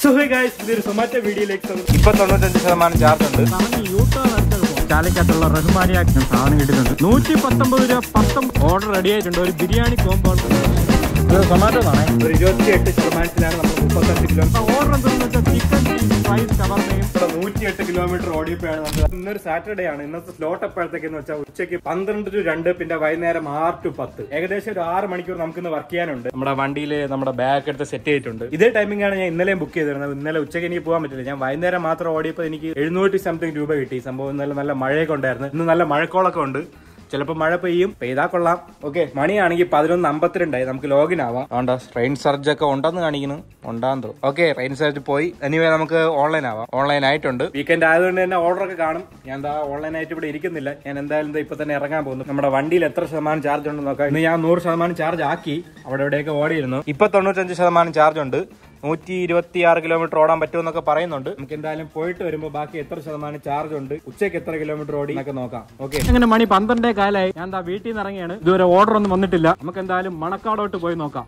So hey guys ഇതൊരു സൊമാറ്റോ വീഡിയോയിലേക്ക് സ്വാഗതം. ഇപ്പൊ തൊണ്ണൂറ്റഞ്ച് ശതമാനം ചാർജ് ഉണ്ട് ചാലക്കകത്തുള്ള റഹ്മാനിയ സാധനം കിട്ടിയിട്ടുണ്ട് നൂറ്റി പത്തൊമ്പത് രൂപ പത്തൊമ്പത് ഓർഡർ റെഡി ആയിട്ടുണ്ട് ഒരു ബിരിയാണി കോമ്പോ സൊമാറ്റോ ആണ് ഒരു ഇരുപത്തി എട്ട് ശതമാനത്തിലാണ് നമ്മൾ മുപ്പത്തഞ്ച് കിലോമീറ്റർ ഓർഡർ എന്താണെന്ന് വെച്ചാൽ ചിക്കൻ ഫ്രൈസ് ഷവർമയും നൂറ്റി എട്ട് കിലോമീറ്റർ ഓടിയപ്പോഴാണ് നമ്മൾ ഇന്നൊരു സാറ്റർഡേ ആണ് ഇന്നത്തെ സ്ലോട്ട് എപ്പോഴത്തേക്കെന്ന് വെച്ചാൽ ഉച്ചയ്ക്ക് പന്ത്രണ്ട് ടു രണ്ട് പിന്നെ വൈകുന്നേരം ആറ് ടു പത്ത് ഏകദേശം ഒരു ആറ് മണിക്കൂർ നമുക്ക് ഇന്ന് വർക്ക് ചെയ്യാനുണ്ട് നമ്മുടെ വണ്ടിയിൽ നമ്മുടെ ബാഗ് എടുത്ത് സെറ്റ് ചെയ്തിട്ടുണ്ട് ഇതേ ടൈമിംഗ് ആണ് ഞാൻ ഇന്നലെയും ബുക്ക് ചെയ്തിരുന്നത് ഇന്നലെ ഉച്ചയ്ക്ക് എനിക്ക് പോകാൻ പറ്റില്ല ഞാൻ വൈകുന്നേരം മാത്രം ഓടിയപ്പോൾ എനിക്ക് എഴുന്നൂറ്റി സംതിങ് രൂപ കിട്ടി ഈ സംഭവം ഇന്നലെ നല്ല മഴയൊക്കെ ഉണ്ടായിരുന്നു ഇന്ന് നല്ല മഴക്കോളൊക്കെ ഉണ്ട് ചിലപ്പോൾ മഴ പെയ്യും പെയ്താ കൊള്ളാം ഓക്കെ മണിയാണെങ്കിൽ പതിനൊന്ന് അമ്പത്തിരണ്ടായി നമുക്ക് ലോഗിൻ ആവാം അതുകൊണ്ട് റെയിൻ സർജ് ഒക്കെ ഉണ്ടെന്ന് കാണിക്കുന്നു ഉണ്ടാന്ന് തോന്നുന്നു ഓക്കെ റെയിൻ സർജ് പോയി എനിവേ നമുക്ക് ഓൺലൈൻ ആവാം ഓൺലൈൻ ആയിട്ടുണ്ട് വീക്കെൻഡ് ആയതുകൊണ്ട് തന്നെ ഓർഡർ ഒക്കെ കാണും ഞാൻ എന്താ ഓൺലൈൻ ആയിട്ട് ഇവിടെ ഇരിക്കുന്നില്ല ഞാൻ എന്തായാലും ദേ ഇപ്പൊ തന്നെ ഇറങ്ങാൻ പോകുന്നു നമ്മുടെ വണ്ടിയിൽ എത്ര ശതമാനം ചാർജ് ഉണ്ടെന്ന് നോക്കാം ഇന്ന് ഞാൻ നൂറ് ശതമാനം ചാർജ് ആക്കി അവിടെ എവിടെയൊക്കെ ഓടിയിരുന്നു ഇപ്പൊ തൊണ്ണൂറ്റഞ്ച് ശതമാനം ചാർജ് ഉണ്ട് നൂറ്റി ഇരുപത്തി ആറ് കിലോമീറ്റർ ഓടാൻ പറ്റുമെന്നൊക്കെ പറയുന്നുണ്ട് നമുക്ക് എന്തായാലും പോയിട്ട് വരുമ്പോൾ ബാക്കി എത്ര ശതമാനം ചാർജ് ഉണ്ട് ഉച്ചയ്ക്ക് എത്ര കിലോമീറ്റർ ഓടി എന്നൊക്കെ നോക്കാം ഓക്കെ അങ്ങനെ മണി പന്ത്രണ്ടേ കാലായി ഞാൻ എന്താ വീട്ടിൽ നിന്ന് ഇറങ്ങിയാണ് ഇതുവരെ ഓർഡർ ഒന്നും വന്നിട്ടില്ല നമുക്ക് എന്തായാലും മണക്കാടോട്ട് പോയി നോക്കാം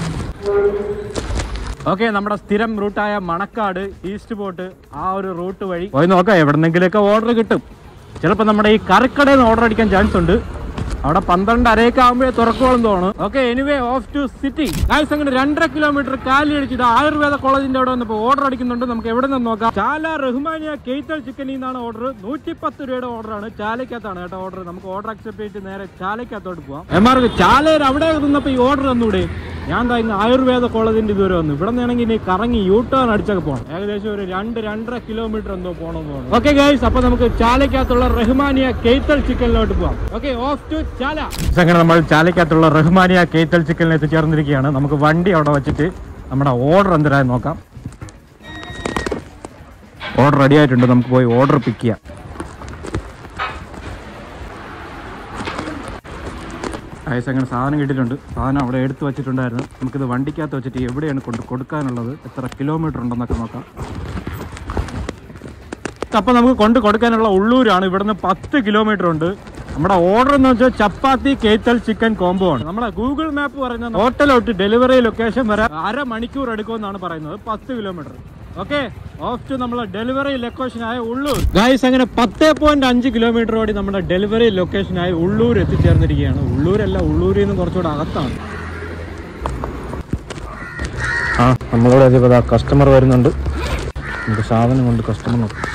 ഓക്കെ നമ്മുടെ സ്ഥിരം റൂട്ടായ മണക്കാട് ഈസ്റ്റ് പോട്ട് ആ ഒരു റൂട്ട് വഴി പോയി നോക്കാം എവിടെന്നെങ്കിലൊക്കെ ഓർഡർ കിട്ടും ചിലപ്പോൾ നമ്മുടെ ഈ കറിക്കടയിൽ നിന്ന് ഓർഡർ അടിക്കാൻ ചാൻസ് ഉണ്ട് അവിടെ പന്ത്രണ്ട് അരയൊക്കെ ആകുമ്പോഴേ തുറക്കോളം തോന്നുന്നു okay anyway off to city guys അങ്ങനെ രണ്ടര കിലോമീറ്റർ കാലി അടിച്ചിട്ട് ആയുർവേദ കോളേജിന്റെ അവിടെ വന്നപ്പോൾ ഓർഡർ അടിക്കുന്നുണ്ട് നമുക്ക് എവിടെ നിന്ന് നോക്കാം ചാല റഹ്മാനിയ കേത്തൽ ചിക്കനിൽ നിന്നാണ് ഓർഡർ നൂറ്റി പത്ത് രൂപയുടെ ഓർഡറാണ് ചാലക്കകത്താണ് കേട്ടോ ഓർഡർ നമുക്ക് ഓർഡർ അക്സെപ്റ്റ് ചെയ്തിട്ട് നേരെ ചാലക്കകത്തോട്ട് പോവാം എമാർക്ക് ചാലയിൽ അവിടെ നിന്നപ്പോൾ ഈ ഓർഡർ തന്നൂടെ ഞാൻ എന്താ ഇന്ന് ആയുർവേദ കോളേജിന്റെ ഇതുവരെ വന്നു ഇവിടെ നിന്നാണെങ്കിൽ ഇനി കറങ്ങി യൂ ടേൺ അടിച്ചൊക്കെ പോകണം ഏകദേശം ഒരു രണ്ട് രണ്ടര കിലോമീറ്റർ എന്തോ പോകണമെന്ന് തോന്നുന്നു ഓക്കെ ഗൈസ് അപ്പൊ നമുക്ക് ചാലക്കകത്തുള്ള റഹ്മാനിയ കേത്തൽ ചിക്കനിലോട്ട് പോവാം ഓക്കെ ഓഫ് ടു ചാല അങ്ങനെ നമ്മൾ ചാലക്കകത്തുള്ള റഹ്മാനിയ കേത്തൽ ചിക്കനിൽ എത്തിച്ചേർന്നിരിക്കുകയാണ് നമുക്ക് വണ്ടി അവിടെ വെച്ചിട്ട് നമ്മുടെ ഓർഡർ എന്തരായി നോക്കാം ഓർഡർ റെഡി ആയിട്ടുണ്ട് നമുക്ക് പോയി ഓർഡർ പിക്ക് ചെയ്യാം ആയസ് അങ്ങനെ സാധനം കിട്ടിയിട്ടുണ്ട് സാധനം അവിടെ എടുത്ത് വെച്ചിട്ടുണ്ടായിരുന്നു നമുക്കിത് വണ്ടിക്കകത്ത് വെച്ചിട്ട് എവിടെയാണ് കൊണ്ട് കൊടുക്കാനുള്ളത് എത്ര കിലോമീറ്റർ ഉണ്ടെന്നൊക്കെ നോക്കാം അപ്പൊ നമുക്ക് കൊണ്ട് കൊടുക്കാനുള്ള ഉള്ളൂരാണ് ഇവിടുന്ന് പത്ത് കിലോമീറ്റർ ഉണ്ട് നമ്മുടെ ഓർഡർ എന്ന് വെച്ചാൽ ചപ്പാത്തി കേത്തൽ ചിക്കൻ കോംബോ ആണ് നമ്മുടെ ഗൂഗിൾ മാപ്പ് പറയുന്നത് ഹോട്ടലോട്ട് ഡെലിവറി ലൊക്കേഷൻ വരെ അരമണിക്കൂർ എടുക്കുമെന്നാണ് പറയുന്നത് പത്ത് കിലോമീറ്റർ ഓക്കെ ഓഫ് ടു നമ്മളെ ഡെലിവറി ലൊക്കേഷൻ ആയ ഉള്ളൂർ ഗായ്സ് അങ്ങനെ പത്ത് പോയിന്റ് അഞ്ച് കിലോമീറ്റർ ഓടി നമ്മുടെ ഡെലിവറി ലൊക്കേഷൻ ആയ ഉള്ളൂർ എത്തിച്ചേർന്നിരിക്കുകയാണ് ഉള്ളൂരല്ല ഉള്ളൂരിൽ നിന്ന് കുറച്ചുകൂടെ അകത്താണ് ആ നമ്മളിവിടെ എത്തിയപ്പോൾ കസ്റ്റമർ വരുന്നുണ്ട് നമുക്ക് സാധനം കൊണ്ട് കസ്റ്റമർ നോക്കാം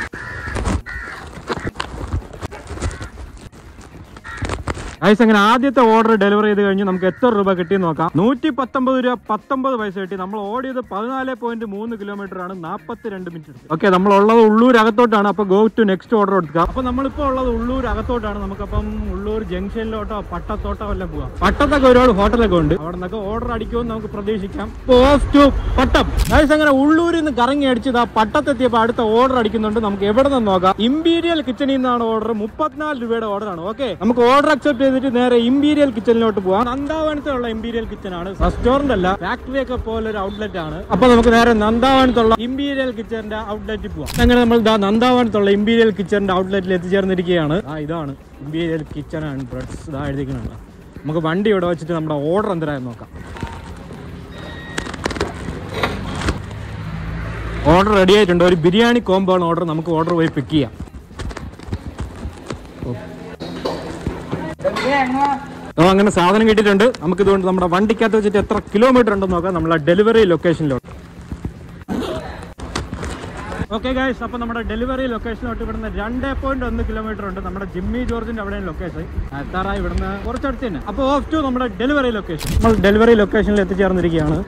ഐസ് അങ്ങനെ ആദ്യത്തെ ഓർഡർ ഡെലിവറി ചെയ്ത് കഴിഞ്ഞ് നമുക്ക് എത്ര രൂപ കിട്ടിയെന്ന് നോക്കാം നൂറ്റി പത്തൊമ്പത് രൂപ പത്തൊമ്പത് പൈസ കിട്ടി നമ്മൾ ഓടിയത് പതിനാല് പോയിന്റ് മൂന്ന് കിലോമീറ്റർ ആണ് നാൽപ്പത്തി രണ്ട് മിനിറ്റ് ഓക്കെ നമ്മൾ ഉള്ളത് ഉള്ളൂർ അകത്തോട്ടാണ് അപ്പൊ ഗോ ടു നെക്സ്റ്റ് ഓർഡർ എടുക്കുക അപ്പൊ നമ്മളിപ്പോ ഉള്ളത് ഉള്ളൂർ അകത്തോട്ടാണ് നമുക്കപ്പം ഉള്ളൂർ ജംഗ്ഷനിലോട്ടോ പട്ടത്തോട്ടോ വല്ലതും പോവാം പട്ടത്തൊക്കെ ഒരുപാട് ഹോട്ടലൊക്കെ ഉണ്ട് അവിടെ നിന്നൊക്കെ ഓർഡർ അടിക്കുമെന്ന് നമുക്ക് പ്രതീക്ഷിക്കാം ഓഫ് ടു പട്ടം ഗൈസ് അങ്ങനെ ഉള്ളൂരിൽ നിന്ന് കറങ്ങി അടിച്ചത് ആ പട്ടത്തെത്തിയപ്പോൾ അടുത്ത ഓർഡർ അടിക്കുന്നുണ്ട് നമുക്ക് എവിടെ നിന്ന് നോക്കാം ഇമ്പീരിയൽ കിച്ചണിൽ നിന്നാണ് ഓർഡർ മുപ്പത്തിനാല് രൂപയുടെ ഓർഡർ ആണ് ഓക്കെ നമുക്ക് ഓർഡർ അക്സെപ്റ്റ് ചെയ്തിട്ട് നേരെ ഇമ്പീരിയൽ കിച്ചണിലോട്ട് പോവാം നന്ദാവനത്തുള്ള ഇമ്പീരിയൽ കിച്ചൺ ആണ് റെസ്റ്റോറന്റ് അല്ല ഫാക്ടറി ഒക്കെ പോലെ ഒരു ഔട്ട്ലെറ്റ് ആണ് അപ്പൊ നമുക്ക് നേരെ നന്ദാവനത്തുള്ള ഇമ്പീരിയൽ കിച്ചണിന്റെ ഔട്ട്ലെറ്റിൽ പോവാം അങ്ങനെ നമ്മൾ ദാ നന്ദാവനത്തുള്ള ഇമ്പീരിയൽ കിച്ചണിന്റെ ഔട്ട്ലെറ്റിൽ എത്തിച്ചേർന്നിരിക്കുകയാണ് ആ ഇതാണ് ഇമ്പീരിയൽ കിച്ചൺ ആൻഡ് ബ്രെഡ്സ് ഇതാ എഴുതിക്കുന്നുണ്ട് നമുക്ക് വണ്ടി ഇവിടെ വെച്ചിട്ട് നമ്മുടെ ഓർഡർ എന്തരായെന്ന് നോക്കാം ഓർഡർ റെഡി ആയിട്ടുണ്ട് ഒരു ബിരിയാണി കോംബോ ആണ് ഓർഡർ നമുക്ക് ഓർഡർ പോയി പിക്ക് ചെയ്യാം ഓ അങ്ങനെ സാധനം കിട്ടിയിട്ടുണ്ട് നമുക്ക് ഇതുകൊണ്ട് നമ്മുടെ വണ്ടിക്കകത്ത് വെച്ചിട്ട് എത്ര കിലോമീറ്റർ ഉണ്ടെന്ന് നോക്കാം നമ്മളെ ഡെലിവറി ലൊക്കേഷനിലോട്ട് ഓക്കെ ഗൈസ് അപ്പൊ നമ്മുടെ ഡെലിവറി ലൊക്കേഷനിലോട്ട് ഇവിടുന്ന് രണ്ടേ പോയിന്റ് ഒന്ന് കിലോമീറ്റർ ഉണ്ട് നമ്മുടെ ജിമ്മി ജോർജിന്റെ അവിടെയാണ് ലൊക്കേഷൻ എത്താറായി ഇവിടുന്ന് കുറച്ചടുത്ത് തന്നെ അപ്പോൾ ഓഫ് ടു നമ്മുടെ ഡെലിവറി ലൊക്കേഷൻ നമ്മൾ ഡെലിവറി ലൊക്കേഷനിൽ എത്തിച്ചേർന്നിരിക്കുകയാണ്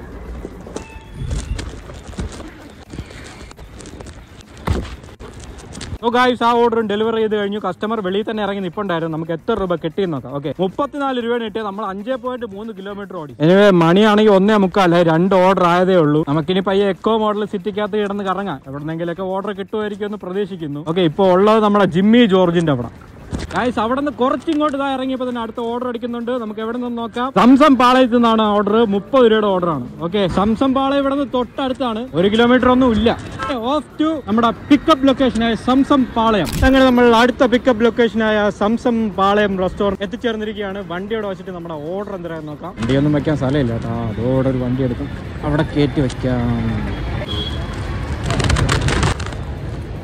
ഓ ഗായ്സ് ആ ഓർഡറും ഡെലിവറി ചെയ്ത് കഴിഞ്ഞു കസ്റ്റമർ വെളിയിൽ തന്നെ ഇറങ്ങി നിപ്പുണ്ടായിരുന്നു നമുക്ക് എത്ര രൂപ കിട്ടിയെന്ന് നോക്കാം ഓക്കെ മുപ്പത്തിനാല് രൂപ കിട്ടിയത് നമ്മൾ അഞ്ചേ പോയിന്റ് മൂന്ന് കിലോമീറ്റർ ഓടി എനിവേ മണിയാണെങ്കിൽ ഒന്നേ മുക്കാല രണ്ട് ഓർഡർ ആയതേ ഉള്ളൂ നമുക്കിനി പയ്യെ എക്കോ മോഡൽ സിറ്റിക്കകത്ത് കിടന്ന് കറങ്ങാം എവിടെന്നെങ്കിലൊക്കെ ഓർഡർ കിട്ടുമായിരിക്കും എന്ന് പ്രതീക്ഷിക്കുന്നു ഓക്കെ ഇപ്പോൾ ഉള്ളത് നമ്മുടെ ജിമ്മി ജോർജിന്റെ അവിടെ ഗായ്സ് അവിടെ നിന്ന് കുറച്ച് ഇങ്ങോട്ട് ഇതാ ഇറങ്ങിയപ്പോൾ തന്നെ അടുത്ത ഓർഡർ അടിക്കുന്നുണ്ട് നമുക്ക് എവിടെ നിന്ന് നോക്കാം സംസം പാളയത്ത് നിന്നാണ് ഓർഡർ മുപ്പത് രൂപയുടെ ഓർഡർ ആണ് ഓക്കെ സംസം പാളയം ഇവിടെ നിന്ന് തൊട്ടടുത്താണ് ഒരു കിലോമീറ്റർ ഒന്നും ഇല്ല ഓഫ് ടു നമ്മുടെ പിക്കപ്പ് ലൊക്കേഷനായ സംസം പാളയം അങ്ങനെ നമ്മൾ അടുത്ത പിക്കപ്പ് ലൊക്കേഷനായ സംസം പാളയം റെസ്റ്റോറൻറ്റ് എത്തിച്ചേർന്നിരിക്കുകയാണ് വണ്ടിയോടെ വെച്ചിട്ട് നമ്മുടെ ഓർഡർ എന്തായാലും നോക്കാം വണ്ടിയൊന്നും വെക്കാൻ സ്ഥലമില്ല കേട്ടോ അതോടെ ഒരു വണ്ടി എടുക്കും അവിടെ കയറ്റി വെക്കാം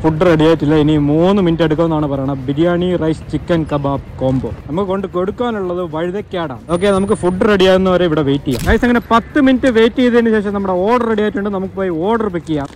ഫുഡ് റെഡി ആയിട്ടില്ല ഇനി മൂന്ന് മിനിറ്റ് എടുക്കുമെന്നാണ് പറയുന്നത് biryani rice chicken kebab combo നമുക്ക് കൊണ്ട് കൊടുക്കാനുള്ളത് വഴുതക്കാടാണ് ഓക്കെ നമുക്ക് ഫുഡ് റെഡി ആകുന്നവരെ ഇവിടെ വെയിറ്റ് ചെയ്യാം ഗൈസ് അങ്ങനെ പത്ത് മിനിറ്റ് വെയിറ്റ് ചെയ്തതിന് ശേഷം നമ്മുടെ ഓർഡർ റെഡി ആയിട്ടുണ്ട് നമുക്ക് പോയി ഓർഡർ പിക്ക് ചെയ്യാം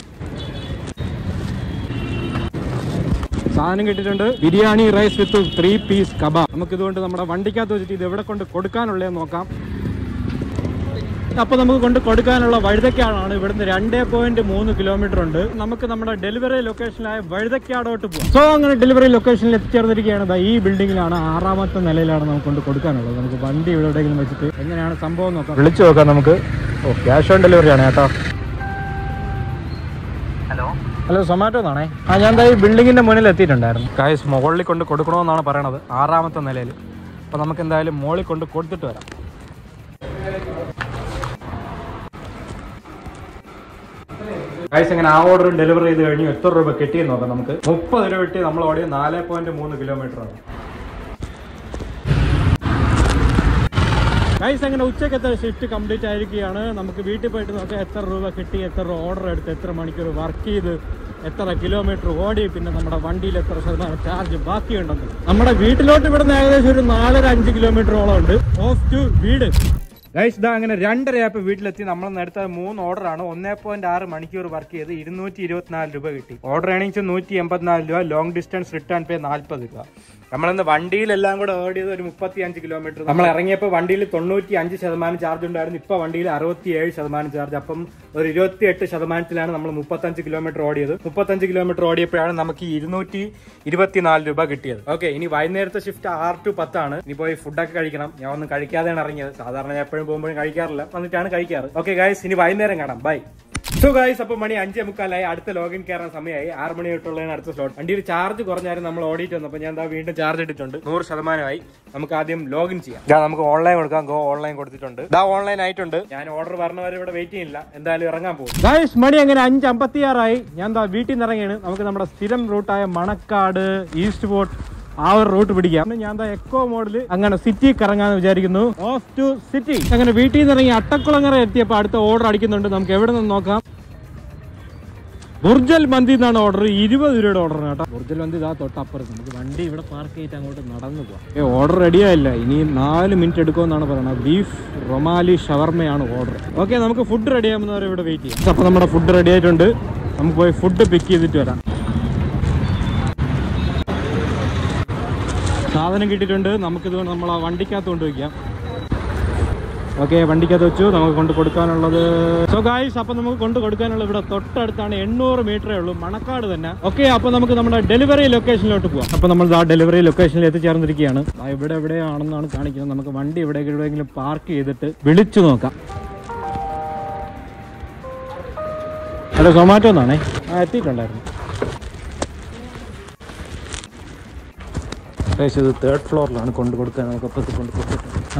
സാധനം കിട്ടിയിട്ടുണ്ട് biryani rice with three piece kebab നമുക്ക് ഇതുകൊണ്ട് നമ്മുടെ വണ്ടിക്കകത്ത് വെച്ചിട്ട് ഇത് എവിടെ കൊണ്ട് കൊടുക്കാനുള്ളതെന്ന് നോക്കാം അപ്പൊ നമുക്ക് കൊണ്ട് കൊടുക്കാനുള്ള വഴുതക്കാടാണ് ഇവിടുന്ന് രണ്ടേ പോയിന്റ് മൂന്ന് കിലോമീറ്റർ ഉണ്ട് നമുക്ക് നമ്മുടെ ഡെലിവറി ലൊക്കേഷനായ വഴുതക്കാടോട്ട് പോകാം സോ അങ്ങനെ ഡെലിവറി ലൊക്കേഷനിൽ എത്തിച്ചേർന്നിരിക്കുകയാണ് ദാ ഈ ബിൽഡിങ്ങിലാണ് ആറാമത്തെ നിലയിലാണ് നമുക്ക് കൊണ്ട് കൊടുക്കാനുള്ളത് നമുക്ക് വണ്ടി ഇവിടെ എവിടെയെങ്കിലും വെച്ചിട്ട് എങ്ങനെയാണ് സംഭവം നോക്കാം വിളിച്ചു നോക്കാം നമുക്ക് ഓ ക്യാഷ് ഓൺ ഡെലിവറി ആണ് കേട്ടോ ഹലോ സൊമാറ്റോ എന്നാണേ ആ ഞാൻ ദാ ഈ ബിൽഡിങ്ങിന്റെ മുന്നിൽ എത്തിയിട്ടുണ്ടായിരുന്നു കായസ് മുകളിൽ കൊണ്ട് കൊടുക്കണമെന്നാണ് പറയണത് ആറാമത്തെ നിലയിൽ അപ്പൊ നമുക്ക് എന്തായാലും മുകളിൽ കൊണ്ട് കൊടുത്തിട്ട് വരാം ഗൈസ് അങ്ങനെ ആ ഓർഡർ ഡെലിവർ ചെയ്ത് കഴിഞ്ഞു എത്ര രൂപ കിട്ടിയെന്ന് നോക്കാം നമുക്ക് മുപ്പത് രൂപ കിട്ടി നമ്മൾ ഓടിയ നാല് പോയിന്റ് മൂന്ന് കിലോമീറ്റർ ആണ് ഗൈസ് അങ്ങനെ ഉച്ചക്കത്തെ ഷിഫ്റ്റ് കംപ്ലീറ്റ് ആയിരിക്കുകയാണ് നമുക്ക് വീട്ടിൽ പോയിട്ട് നോക്കാം എത്ര രൂപ കിട്ടി എത്ര ഓർഡർ എടുത്ത് എത്ര മണിക്കൂർ വർക്ക് ചെയ്ത് എത്ര കിലോമീറ്റർ ഓടി പിന്നെ നമ്മുടെ വണ്ടിയിൽ എത്ര ശതമാനം ചാർജ് ബാക്കിയുണ്ടെന്ന് നമ്മുടെ വീട്ടിലോട്ട് ഇവിടുന്ന് ഏകദേശം ഒരു നാലര അഞ്ച് കിലോമീറ്ററോളം ഉണ്ട് ഓഫ് ടു വീട് ഗൈസ് ഇതാ അങ്ങനെ രണ്ടരയായപ്പോൾ വീട്ടിലെത്തി നമ്മൾ നേരത്തെ മൂന്ന് ഓർഡറാണ് ഒന്നേ പോയിന്റ് ആറ് മണിക്കൂർ വർക്ക് ചെയ്ത് ഇരുന്നൂറ്റി ഇരുപത്തിനാല് രൂപ കിട്ടി ഓർഡർ ഏണിങ്സ് നൂറ്റി എൺപത്തിനാല് രൂപ ലോങ് ഡിസ്റ്റൻസ് റിട്ടേൺ പേ നാൽപ്പത് രൂപ നമ്മളിന്ന് വണ്ടിയിലെല്ലാം കൂടെ ഓടിയത് ഒരു മുപ്പത്തി അഞ്ച് കിലോമീറ്റർ നമ്മൾ ഇറങ്ങിയപ്പോൾ വണ്ടിയിൽ തൊണ്ണൂറ്റി അഞ്ച് ശതമാനം ചാർജ് ഉണ്ടായിരുന്നു ഇപ്പൊ വണ്ടിയിൽ അറുപത്തി ഏഴ് ശതമാനം ചാർജ് അപ്പം ഒരു ഇരുപത്തി എട്ട് ശതമാനത്തിലാണ് നമ്മൾ മുപ്പത്തഞ്ച് കിലോമീറ്റർ ഓടിയത് മുപ്പത്തഞ്ച് കിലോമീറ്റർ ഓടിയപ്പോഴാണ് നമുക്ക് ഇരുന്നൂറ്റി ഇരുപത്തിനാല് രൂപ കിട്ടിയത് ഓക്കെ ഇനി വൈകുന്നേരത്തെ ഷിഫ്റ്റ് ആറ് ടു പത്താണ് ഇനി പോയി ഫുഡൊക്കെ കഴിക്കണം ഞാൻ ഒന്നും കഴിക്കാതെയാണ് ഇറങ്ങിയത് സാധാരണ ഞാൻ എപ്പോഴും പോകുമ്പോഴും കഴിക്കാറില്ല വന്നിട്ടാണ് കഴിക്കാറ് ഓക്കെ ഗായ്സ് ഇനി വൈകുന്നേരം കാണാം ബൈ സോ ഗായ്സ് അപ്പൊ മണി അഞ്ചേ മുക്കാലായി അടുത്ത ലോഗിൻ കയറാൻ സമയമായി ആറ് മണി തൊട്ടുള്ളതാണ് അടുത്ത സ്ലോട്ട് വണ്ടിയിൽ ചാർജ് കുറഞ്ഞായിരുന്നു നമ്മൾ ഓടിയിട്ട് വന്നപ്പോൾ ഞാൻ എന്താ വീണ്ടും ചാർജ് ഇട്ടിട്ടുണ്ട് നൂറ് ശതമാനമായി നമുക്ക് ആദ്യം ലോഗിൻ ചെയ്യാം ഇതാ നമുക്ക് ഓൺലൈൻ കൊടുക്കാം ഗോ ഓൺലൈൻ കൊടുത്തിട്ടുണ്ട് ഇതാ ഓൺലൈൻ ആയിട്ടുണ്ട് ഞാൻ ഓർഡർ പറഞ്ഞവരെ ഇവിടെ വെയിറ്റ് ചെയ്യില്ല എന്തായാലും ഇറങ്ങാൻ പോകും ഗായ്സ് മണി അങ്ങനെ അഞ്ച് അമ്പത്തിയാറായി ഞാൻ എന്താ വീട്ടിൽ നിന്ന് ഇറങ്ങിയാണ് നമുക്ക് നമ്മുടെ സ്ഥിരം റൂട്ടായ മണക്കാട് ഈസ്റ്റ് പോർട്ട് ആ ഒരു റൂട്ട് പിടിക്കാം ഞാൻ എന്താ എക്കോ മോഡിൽ അങ്ങനെ സിറ്റി കറങ്ങാന്ന് വിചാരിക്കുന്നു ഓഫ് ടു സിറ്റി അങ്ങനെ വീട്ടിൽ നിന്ന് ഇറങ്ങി അട്ടക്കുളങ്ങര എത്തിയപ്പോൾ അടുത്ത ഓർഡർ അടിക്കുന്നുണ്ട് നമുക്ക് എവിടെ നിന്ന് നോക്കാം ബുർജൽ മന്തി എന്നാണ് ഓർഡർ ഇരുപത് രൂപയുടെ ഓർഡർ കേട്ടോ ബുർജൽ മന്തി ഇതാ തൊട്ടപ്പുറത്ത് നമുക്ക് വണ്ടി ഇവിടെ പാർക്ക് ചെയ്തിട്ട് അങ്ങോട്ട് നടന്നു പോവാം ഏ ഓർഡർ റെഡിയായില്ല ഇനി നാല് മിനിറ്റ് എടുക്കുമെന്നാണ് പറയുന്നത് ബീഫ് റൊമാലി ഷവർമയാണ് ഓർഡർ ഓക്കെ നമുക്ക് ഫുഡ് റെഡി ആകുന്നവരെ ഇവിടെ വെയിറ്റ് ചെയ്യാം അപ്പോൾ നമ്മുടെ ഫുഡ് റെഡി ആയിട്ടുണ്ട് നമുക്ക് പോയി ഫുഡ് പിക്ക് ചെയ്തിട്ട് വരാം സാധനം കിട്ടിയിട്ടുണ്ട് നമുക്കിതുകൊണ്ട് നമ്മൾ ആ വണ്ടിക്കകത്ത് കൊണ്ടുവയ്ക്കാം ഓക്കെ വണ്ടിക്കകത്ത് വെച്ചു നമുക്ക് കൊണ്ട് കൊടുക്കാനുള്ളത് സോ ഗായ്സ് അപ്പൊ നമുക്ക് കൊണ്ട് കൊടുക്കാനുള്ളത് ഇവിടെ തൊട്ടടുത്താണ് എണ്ണൂറ് മീറ്ററേ ഉള്ളൂ മണക്കാട് തന്നെ ഓക്കെ അപ്പൊ നമുക്ക് നമ്മുടെ ഡെലിവറി ലൊക്കേഷനിലോട്ട് പോവാം അപ്പൊ നമ്മൾ ആ ഡെലിവറി ലൊക്കേഷനിൽ എത്തിച്ചേർന്നിരിക്കുകയാണ് ആ ഇവിടെ എവിടെയാണെന്നാണ് കാണിക്കുന്നത് നമുക്ക് വണ്ടി ഇവിടെ എവിടെയെങ്കിലും പാർക്ക് ചെയ്തിട്ട് വിളിച്ചു നോക്കാം ഹലോ സൊമാറ്റോ എന്നാണേ ആ എത്തിയിട്ടുണ്ടായിരുന്നു ഏകദേശം ഇത് തേർഡ് ഫ്ലോറിലാണ് കൊണ്ട് കൊടുക്കാൻ നമുക്ക് അപ്പുറത്ത് കൊണ്ട് കൊടുത്തിട്ടുണ്ട് ആ